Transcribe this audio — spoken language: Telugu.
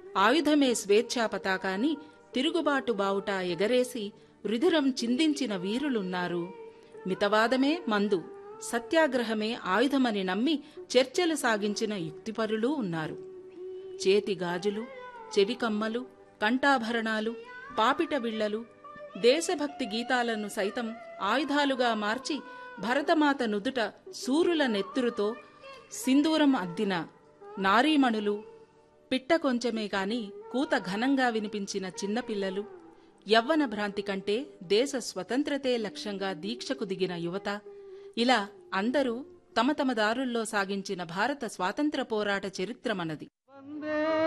ఆయుధమే స్వేచ్ఛా పతాకాన్ని తిరుగుబాటు బావుట ఎగరేసి రుధిరం చిందించిన వీరులున్నారు మితవాదమే మందు సత్యాగ్రహమే ఆయుధమని నమ్మి చర్చలు సాగించిన యుక్తిపరులూ ఉన్నారు చేతి గాజులు చెవికమ్మలు కంఠాభరణాలు పాపిట బిళ్లలు దేశభక్తి గీతాలను సైతం ఆయుధాలుగా మార్చి భరతమాత నుదుట సూరుల నెత్తురుతో సింధూరం అద్దిన నారీమణులు పిట్ట కొంచెమే కాని కూత ఘనంగా వినిపించిన చిన్నపిల్లలు యవ్వన భ్రాంతి కంటే దేశ స్వతంత్రతే లక్ష్యంగా దీక్షకు దిగిన యువత ఇలా అందరూ తమ తమ దారుల్లో సాగించిన భారత స్వాతంత్ర పోరాట చరిత్ర మనది వందే